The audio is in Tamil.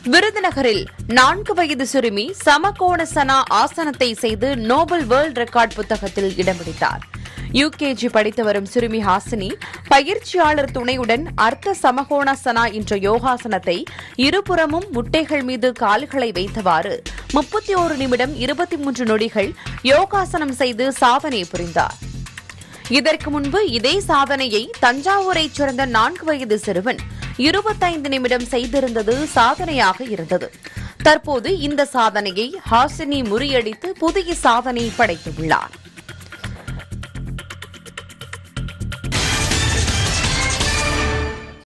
விருதுநகரில் நான்கு வயது சிறுமி சமகோணசனா ஆசனத்தை செய்து நோபல் வேர்ல்ட் ரெக்கார்ட் புத்தகத்தில் இடம் பிடித்தார் யுகேஜி படித்து வரும் சிறுமி ஹாசினி பயிற்சியாளர் துணையுடன் அர்த்த சமகோணாசனா என்ற யோகாசனத்தை இருபுறமும் முட்டைகள் மீது கால்களை வைத்தவாறு முப்பத்தி ஒரு நிமிடம் இருபத்தி மூன்று நொடிகள் யோகாசனம் செய்து சாதனை புரிந்தார் இதற்கு முன்பு இதே சாதனையை தஞ்சாவூரைச் சேர்ந்த நான்கு வயது சிறுவன் இருபத்தைந்து நிமிடம் செய்திருந்தது சாதனையாக இருந்தது தற்போது இந்த சாதனையை ஹாசினி முறியடித்து புதிய சாதனை படைத்துள்ளார்